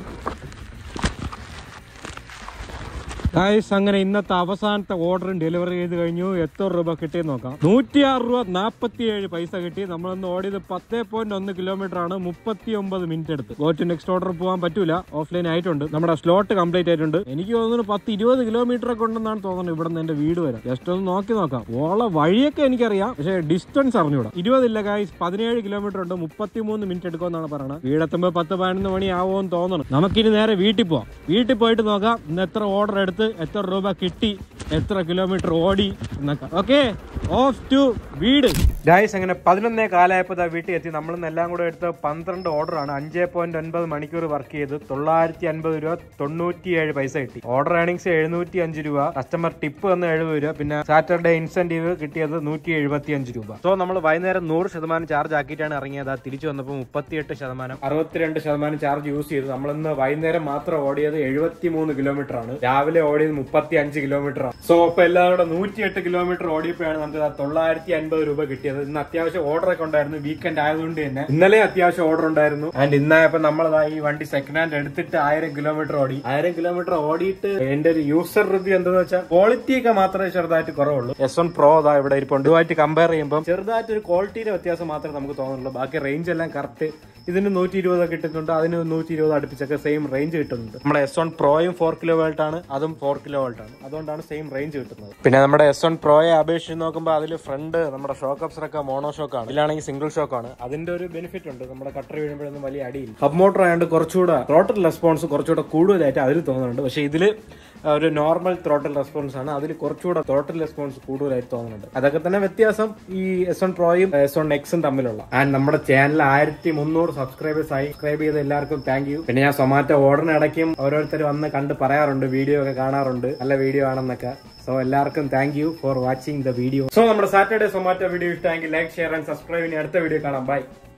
ഗായ്സ് അങ്ങനെ ഇന്നത്തെ അവസാനത്തെ ഓർഡറും ഡെലിവറി ചെയ്ത് കഴിഞ്ഞു എത്ര രൂപ കിട്ടിയെന്ന് നോക്കാം നൂറ്റിയാറ് രൂപ നാൽപ്പത്തിയേഴ് പൈസ കിട്ടി നമ്മളൊന്ന് ഓടിയത് പത്ത് പോയിന്റ് ഒന്ന് കിലോമീറ്റർ ആണ് മുപ്പത്തി ഒമ്പത് മിനിറ്റ് എടുത്ത് ഗോറ്റ് നെക്സ്റ്റ് ഓർഡർ പോകാൻ പറ്റൂല ഓഫ്ലൈൻ ആയിട്ടുണ്ട് നമ്മുടെ സ്ലോട്ട് കംപ്ലീറ്റ് ആയിട്ടുണ്ട് എനിക്ക് തോന്നുന്നു പത്ത് ഇരുപത് കിലോമീറ്റർ ഒക്കെ ഉണ്ടെന്നാണ് തോന്നുന്നത് ഇവിടെ നിന്ന് എന്റെ വീട് വരെ ജസ്റ്റ് ഒന്ന് നോക്കി നോക്കാം ഓള വഴിയൊക്കെ എനിക്കറിയാം പക്ഷേ ഡിസ്റ്റൻസ് അറിഞ്ഞൂടാ ഇരുപതില്ല ഗായ്സ് പതിനേഴ് കിലോമീറ്റർ ഉണ്ട് മുപ്പത്തിമൂന്ന് മിനിറ്റ് എടുക്കുമെന്നാണ് പറയുന്നത് വീടെത്തുമ്പോൾ പത്ത് പതിനൊന്ന് മണി ആവുമെന്ന് തോന്നുന്നു നമുക്കിനി നേരെ വീട്ടിൽ പോവാം വീട്ടിൽ പോയിട്ട് നോക്കാം ഇന്ന് എത്ര ഓർഡർ എടുത്ത് എത്ര രൂപ കിട്ടി എത്ര കിലോമീറ്റർ ഓടി എന്നൊക്കെ ഓക്കെ ഓഫ് ടു വീട് ഗായ്സ് അങ്ങനെ പതിനൊന്നേ കാലായപ്പോൾ ദാ വീട്ടിൽ എത്തി നമ്മളിന്ന് എല്ലാം കൂടെ എടുത്ത് പന്ത്രണ്ട് ഓർഡറാണ് അഞ്ച് പോയിന്റ് ഒൻപത് മണിക്കൂർ വർക്ക് ചെയ്ത് തൊള്ളായിരത്തി അൻപത് രൂപ തൊണ്ണൂറ്റിയേഴ് പൈസ കിട്ടി ഓർഡർ ഏണിങ്സ് എഴുന്നൂറ്റി അഞ്ച് രൂപ കസ്റ്റമർ ടിപ്പ് വന്ന് എഴുപത് രൂപ പിന്നെ സാറ്റർഡേ ഇൻസെന്റീവ് കിട്ടിയത് നൂറ്റി എഴുപത്തി അഞ്ച് രൂപ സോ നമ്മൾ വൈകുന്നേരം നൂറ് ശതമാനം ചാർജ് ആക്കിയിട്ടാണ് ഇറങ്ങിയത് ആ തിരിച്ചു വന്നപ്പോൾ മുപ്പത്തിയെട്ട് ശതമാനം അറുപത്തിരണ്ട് ശതമാനം ചാർജ് യൂസ് ചെയ്തു നമ്മളിന്ന് വൈകുന്നേരം മാത്രം ഓടിയത് എഴുപത്തി മൂന്ന് കിലോമീറ്റർ ആണ് രാവിലെ ഓടിയത് മുപ്പത്തി അഞ്ച് കിലോമീറ്റർ ആണ് സോ അപ്പൊ എല്ലാവരും കൂടെ നൂറ്റിയെട്ട് കിലോമീറ്റർ ഓടിയപ്പോഴാണ് നമുക്ക് ദാ തൊള്ളായിരത്തി അൻപത് രൂപ കിട്ടിയത് ഇന്ന് അത്യാവശ്യം ഓർഡർ ഒക്കെ ഉണ്ടായിരുന്നു വീക്കെൻഡ് ആയതുകൊണ്ട് തന്നെ ഇന്നലെ അത്യാവശ്യം ഓർഡർ ഉണ്ടായിരുന്നു ആൻഡ് ഇന്നായപ്പോ നമ്മളതാ ഈ വണ്ടി സെക്കൻഡ് ഹാൻഡ് എടുത്തിട്ട് ആയിരം കിലോമീറ്റർ ഓടി ആയിരം കിലോമീറ്റർ ഓടിയിട്ട് എന്റെ ഒരു യൂസർ റിവ്യൂ എന്താന്ന് വെച്ചാൽ ക്വാളിറ്റി ഒക്കെ മാത്രമേ ചെറുതായിട്ട് കുറവുള്ളൂ എസ് വൺ പ്രോ അതാ ഇവിടെ ഇരിപ്പുണ്ട് ഇതുമായിട്ട് കമ്പയർ ചെയ്യുമ്പോൾ ചെറുതായിട്ട് ഒരു ക്വാളിറ്റിയുടെ വ്യത്യാസം മാത്രമേ നമുക്ക് തോന്നുള്ളൂ ബാക്കി റേഞ്ച് എല്ലാം കറക്റ്റ് ഇതിന് നൂറ്റി ഇരുപത് കിട്ടുന്നുണ്ട് അതിന് നൂറ്റി ഇരുപത് അടുപ്പിച്ചൊക്കെ സെയിം റേഞ്ച് കിട്ടുന്നുണ്ട് നമ്മുടെ എസ് വൺ പ്രോയും ഫോർ കിലോ വോൾട്ട് ആണ് അതും ഫോർ കിലോ വോൾട്ട് ആണ് അതുകൊണ്ടാണ് സെയിം റേഞ്ച് കിട്ടുന്നത് പിന്നെ നമ്മുടെ എസ് വൺ പ്രോയെ അപേക്ഷിച്ച് നോക്കുമ്പോൾ അതിൽ ഫ്രണ്ട് നമ്മുടെ ഷോക്ക് അപ്സറൊക്കെ മോണോ ഷോക്ക് ആണ് ഇതിലാണെങ്കിൽ സിംഗിൾ ഷോക്ക് ആണ് അതിന്റെ ഒരു ബെനിഫിറ്റ് ഉണ്ട് നമ്മുടെ കട്ടർ വീഴുമ്പോഴൊന്നും വലിയ അടിയില്ല ഹബ് മോട്ടർ ആയതുകൊണ്ട് കുറച്ചുകൂടെ ടോട്ടൽ റെസ്പോൺസ് കുറച്ചുകൂടെ കൂടുതലായിട്ട് അതിൽ തോന്നുന്നുണ്ട് പക്ഷേ ഇതില് ഒരു നോർമൽ ത്രോട്ടൽ റെസ്പോൺസ് ആണ് അതിൽ കുറച്ചുകൂടെ ത്രോട്ടൽ റെസ്പോൺസ് കൂടുതലായിട്ട് തോന്നുന്നുണ്ട് അതൊക്കെ തന്നെ വ്യത്യാസം ഈ എസ് വൺ പ്രോയും എസ് വൺ എക്സും തമ്മിലുള്ള ആൻഡ് നമ്മുടെ ചാനൽ ആയിരത്തി മുന്നൂറ് സബ്സ്ക്രൈബേഴ്സ് ആയി സബ്സ്ക്രൈബ് ചെയ്ത എല്ലാവർക്കും താങ്ക് യു പിന്നെ ഞാൻ സൊമാറ്റോ ഓർഡറിന് ഇടയ്ക്കും ഓരോരുത്തർ വന്ന് കണ്ട് പറയാറുണ്ട് വീഡിയോ ഒക്കെ കാണാറുണ്ട് നല്ല വീഡിയോ ആണെന്നൊക്കെ സോ എല്ലാവർക്കും thank you for watching the video so നമ്മുടെ സാറ്റർഡേ സൊമാറ്റോ വീഡിയോ ഇഷ്ടമെങ്കിൽ ലൈക്ക് ഷെയർ ആൻഡ് സബ്സ്ക്രൈബ് ഇനി അടുത്ത വീഡിയോ കാണാം ബൈ